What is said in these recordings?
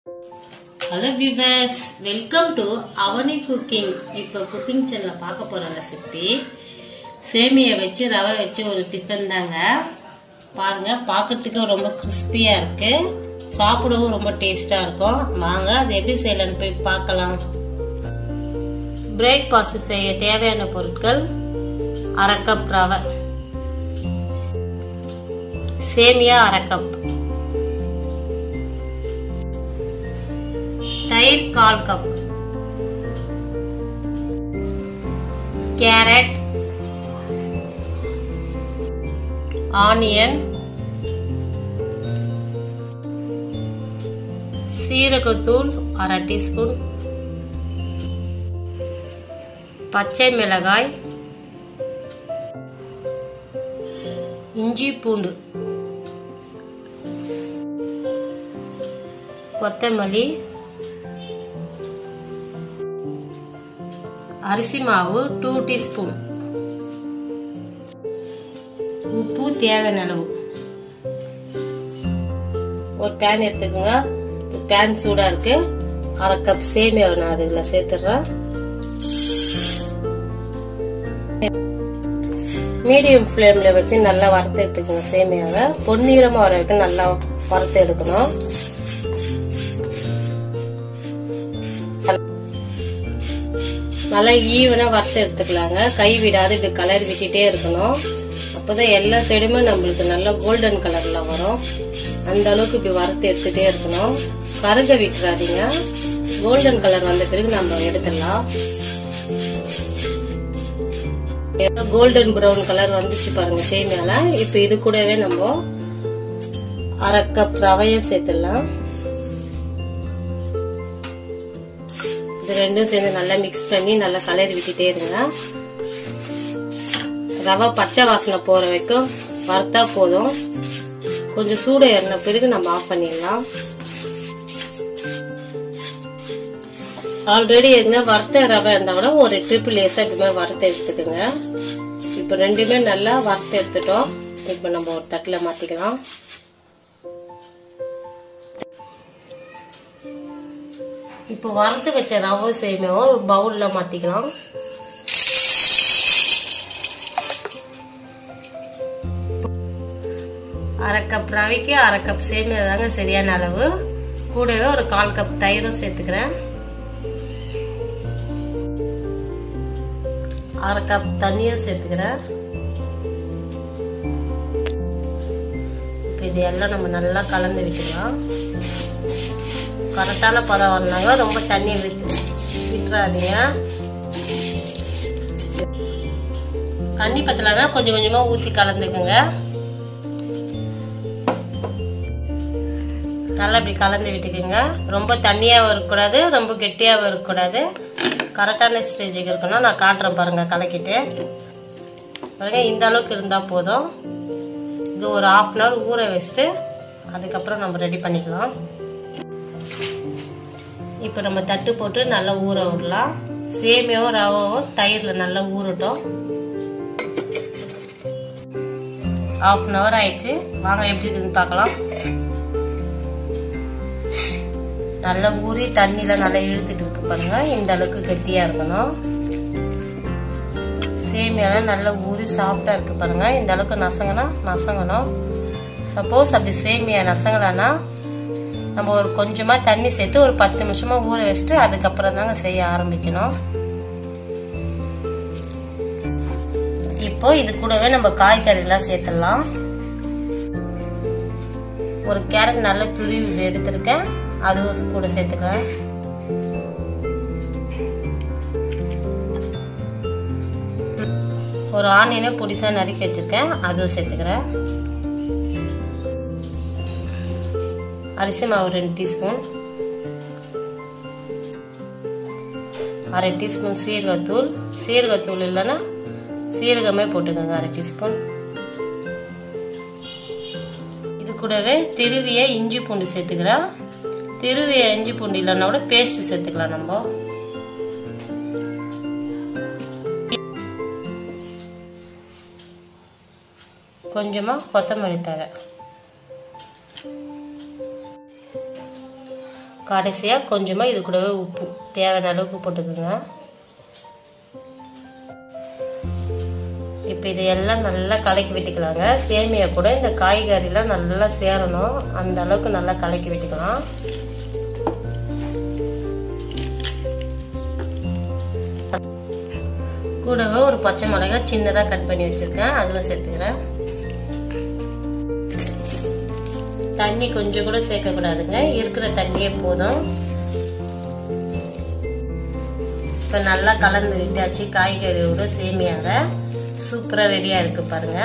hello viewers welcome to Avani cooking இப்போ cooking channel பார்க்க போற ரெசிபி சேமியை வச்சு ரவை வச்சு ஒரு டிஃபன் தாங்க பாருங்க பார்க்கறதுக்கு ரொம்ப கிறிஸ்பியா இருக்கு சாப்பிடவும் ரொம்ப டேஸ்டா இருக்கும் வாங்க அது எப்படி செய்யலாம்னு போய் பார்க்கலாம் பிரேக்ஃபாஸ்ட் செய்ய தேவையான பொருட்கள் அரை கப் ரவை சேமியா அரை கப் தயிர் கால் கப் கேரட் ஆனியன் சீரகத்தூள் அரை டீஸ்பூன் பச்சை மிளகாய் இஞ்சி பூண்டு கொத்தமல்லி அரிசி மாவு டூ டீஸ்பூன் உப்பு தேவையான அளவு ஒரு பேன் எடுத்துக்கோங்க பேன் சூடா இருக்கு அரை கப் சேமியா நான் அதுல சேர்த்துடுறேன் மீடியம் ஃப்ளேம்ல வச்சு நல்லா வறுத்து எடுத்துக்கோங்க சேமியாவை பொன்னிறமா வர வரைக்கும் நல்லா வறுத்து எடுக்கணும் நல்லா ஈவனா வறுத்து எடுத்துக்கலாங்க கை விடாது இப்படி கலர் விட்டுட்டே இருக்கணும் அப்பதான் எல்லா சைடுமே நம்மளுக்கு நல்ல கோல்டன் கலர்ல வரும் அந்த அளவுக்கு இப்படி வறுத்து எடுத்துட்டே இருக்கணும் கருக விட்டுறாதீங்க கோல்டன் கலர் வந்த பிறகு நம்ம எடுத்துடலாம் கோல்டன் ப்ரௌன் கலர் வந்துச்சு பாருங்க சேமியால இப்ப இது கூடவே நம்ம அரை கப் ரவையும் சேர்த்துடலாம் இது ரெண்டும் சேர்ந்து நல்லா மிக்ஸ் பண்ணி நல்லா கலரி விட்டுட்டே இருங்க ரவை பச்சை வாசனை போற வரைக்கும் வறுத்தா போதும் கொஞ்சம் சூடு ஏறின பிறகு நம்ம ஆஃப் பண்ணிடலாம் ஆல்ரெடி எதுனா வறுத்த ரவை இருந்தா கூட ஒரு ட்ரிபிள் லேசா இப்படி வறுத்து எடுத்துக்கோங்க இப்ப ரெண்டுமே நல்லா வறுத்து எடுத்துட்டோம் இப்ப நம்ம ஒரு தட்டுல மாத்திக்கலாம் இப்போ வறுத்து வச்ச ரவை சேமியாவை ஒரு பவுல்ல மாத்திக்கலாம் அரை கப் ரவைக்கு அரை கப் சேமியா தாங்க சரியான அளவு கூடவே ஒரு கால் கப் தயிரும் சேர்த்துக்கிறேன் அரை கப் தண்ணியும் சேர்த்துக்கிறேன் இது எல்லாம் நம்ம நல்லா கலந்து விட்டுக்கலாம் கரெக்டான பதம் வந்தாங்க ரொம்ப தண்ணி விட்டுறாதீங்க தண்ணி பத்தலன்னா கொஞ்சம் கொஞ்சமா ஊத்தி கலந்துக்குங்க நல்லா இப்படி கலந்து விட்டுக்குங்க ரொம்ப தண்ணியாகவும் இருக்கக்கூடாது ரொம்ப கெட்டியாகவும் இருக்கக்கூடாது கரெக்டான ஸ்டேஜுக்கு இருக்கணும் நான் காட்டுறேன் பாருங்க கலக்கிட்டு பாருங்க இந்த அளவுக்கு இருந்தால் போதும் இது ஒரு ஆஃப் அன் ஹவர் ஊற வச்சுட்டு அதுக்கப்புறம் நம்ம ரெடி பண்ணிக்கலாம் இப்போ நம்ம தட்டு போட்டு நல்லா ஊற விடலாம் சேமியாவும் ரவாவும் தயிரில் நல்லா ஊறட்டும் ஆஃப் அன் ஹவர் ஆயிடுச்சு வாங்க எப்படி இருக்குன்னு பார்க்கலாம் நல்லா ஊறி தண்ணியில நல்லா இழுத்துட்டு இருக்கு பாருங்க இந்த அளவுக்கு கெட்டியா இருக்கணும் சேமியாலாம் நல்லா ஊறி சாஃப்டா இருக்கு பாருங்க இந்த அளவுக்கு நசங்கனா நசங்கணும் சப்போஸ் அப்படி சேமியா நசங்கலான்னா நம்ம ஒரு கொஞ்சமா தண்ணி சேர்த்து ஒரு பத்து நிமிஷமா ஊற வச்சுட்டு அதுக்கப்புறம் தாங்க செய்ய ஆரம்பிக்கணும் இப்போ இது கூடவே நம்ம காய்கறிலாம் சேர்த்துடலாம் ஒரு கேரட் நல்லா துருவி எடுத்திருக்கேன் அதுவும் கூட சேர்த்துக்கிறேன் ஒரு ஆனியனை பொடிசா நறுக்கி வச்சிருக்கேன் அதுவும் சேர்த்துக்கிறேன் அரிசி மாவு ரெண்டு டீஸ்பூன் அரை டீஸ்பூன் சீரகத்தூள் சீரகத்தூள் இல்லைன்னா சீரகமே போட்டுக்கோங்க அரை டீஸ்பூன் இது கூடவே திருவிய இஞ்சி பூண்டு சேர்த்துக்கிறேன் திருவிய இஞ்சி பூண்டு இல்லைன்னா கூட பேஸ்ட் சேர்த்துக்கலாம் நம்ம கொஞ்சமா கொத்தமல்லி தழை கடைசியாக கொஞ்சமாக இது கூடவே உப்பு தேவையான அளவுக்கு போட்டுக்கோங்க இப்போ இதையெல்லாம் நல்லா கலக்கி விட்டுக்கலாங்க சேமியா கூட இந்த காய்கறிலாம் நல்லா சேரணும் அந்த அளவுக்கு நல்லா கலக்கி விட்டுக்கலாம் கூடவே ஒரு பச்சை மிளகாய் சின்னதாக கட் பண்ணி வச்சிருக்கேன் அதுவும் சேர்த்துக்கிறேன் தண்ணி கொஞ்சம் கூட சேர்க்கக்கூடாதுங்க இருக்கிற தண்ணியே போதும் இப்போ நல்லா கலந்து விட்டாச்சு காய்கறியோட சேமியாங்க சூப்பராக ரெடியாக இருக்கு பாருங்க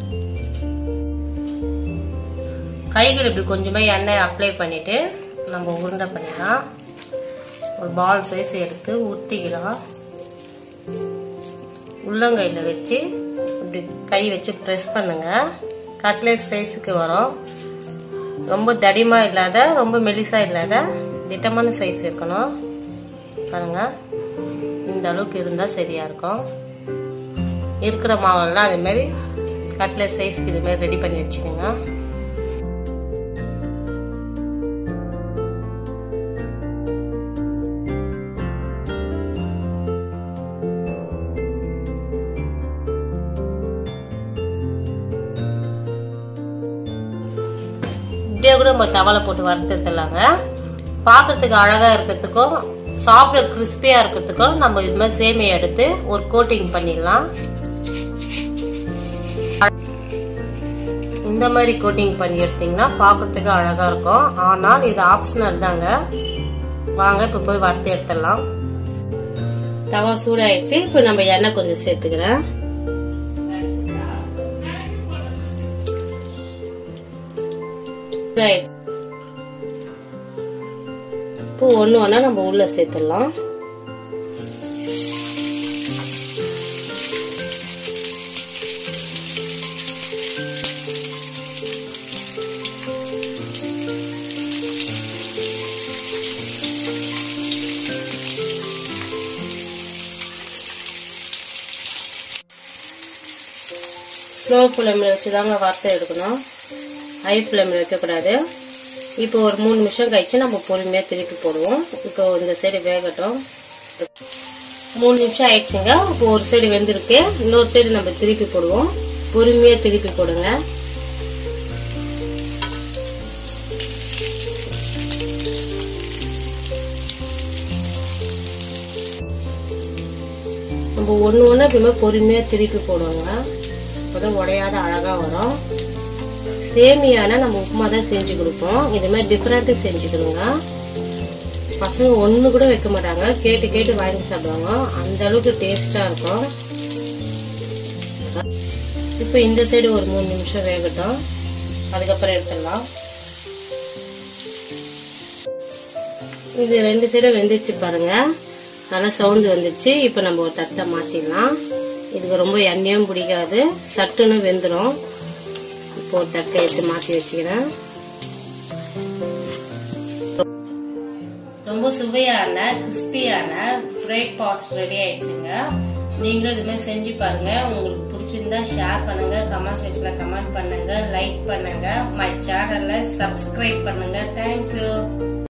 கைகள் இப்படி கொஞ்சமாக எண்ணெய் அப்ளை பண்ணிட்டு நம்ம உருண்டை பண்ணிடலாம் ஒரு பால் சைஸ் எடுத்து ஊற்றிக்கலாம் உள்ளங்கையில் வச்சு இப்படி கை வச்சு ப்ரெஸ் பண்ணுங்க கட்லெட் சைஸுக்கு வரும் ரொம்ப தடிமா இல்லாத ரொம்ப மெலிசா இல்லாத திட்டமான சைஸ் இருக்கணும் பாருங்க இந்த அளவுக்கு இருந்தால் சரியா இருக்கும் இருக்கிற மாவெல்லாம் அதே மாதிரி கட்லெட் சைஸ்க்கு இது மாதிரி ரெடி பண்ணி வச்சுக்கோங்க இப்படியே கூட நம்ம தவளை போட்டு வறுத்துலாங்க பார்க்கறதுக்கு அழகா இருக்கிறதுக்கும் சாப்பிட கிறிஸ்பியா இருக்கிறதுக்கும் நம்ம இது மாதிரி சேமியா எடுத்து ஒரு கோட்டிங் பண்ணிடலாம் இந்த மாதிரி கோட்டிங் பண்ணி எடுத்தீங்கன்னா பார்க்கறதுக்கு அழகா இருக்கும் ஆனால் இது ஆப்ஷனல் தாங்க வாங்க இப்போ போய் வறுத்து எடுத்துடலாம் தவா சூடாயிடுச்சு இப்போ நம்ம எண்ணெய் கொஞ்சம் சேர்த்துக்கிறேன் ரைட் இப்போ ஒன்று ஒன்றா நம்ம உள்ள சேர்த்துடலாம் ஸ்லோ ஃப்ளேமில் வச்சு தாங்க வறுத்து எடுக்கணும் ஹை ஃப்ளேமில் வைக்கக்கூடாது இப்போ ஒரு மூணு நிமிஷம் கழிச்சு நம்ம பொறுமையாக திருப்பி போடுவோம் இப்போ இந்த சைடு வேகட்டும் மூணு நிமிஷம் ஆயிடுச்சுங்க இப்போ ஒரு சைடு வெந்திருக்கு இன்னொரு சைடு நம்ம திருப்பி போடுவோம் பொறுமையாக திருப்பி போடுங்க நம்ம ஒன்று ஒன்று அப்படிமே பொறுமையாக திருப்பி போடுவோங்க அப்போதான் உடையாத அழகாக வரும் சேமியான நம்ம உப்புமா தான் செஞ்சு கொடுப்போம் இது மாதிரி டிஃப்ரெண்ட்டு செஞ்சுக்கிறோங்க பசங்க ஒன்று கூட வைக்க மாட்டாங்க கேட்டு கேட்டு வாங்கி சாப்பிடுவாங்க அந்த அளவுக்கு டேஸ்டா இருக்கும் இப்போ இந்த சைடு ஒரு மூணு நிமிஷம் வேகட்டும் அதுக்கப்புறம் எடுத்துடலாம் இது ரெண்டு சைடும் வெந்துச்சு பாருங்க நல்லா சவுண்டு வந்துச்சு இப்போ நம்ம ஒரு தட்டை மாத்திடலாம் இதுக்கு ரொம்ப எண்ணெயும் பிடிக்காது சட்டுன்னு வெந்துடும் இப்போ ஒரு தட்டை எடுத்து மாற்றி வச்சுக்கிறேன் ரொம்ப சுவையான கிறிஸ்பியான பிரேக்ஃபாஸ்ட் ரெடி ஆயிடுச்சுங்க நீங்களும் இது மாதிரி செஞ்சு பாருங்க உங்களுக்கு பிடிச்சிருந்தா ஷேர் பண்ணுங்க கமெண்ட் செக்ஷன்ல கமெண்ட் பண்ணுங்க லைக் பண்ணுங்க மை சேனல்ல சப்ஸ்கிரைப் பண்ணுங்க தேங்க்யூ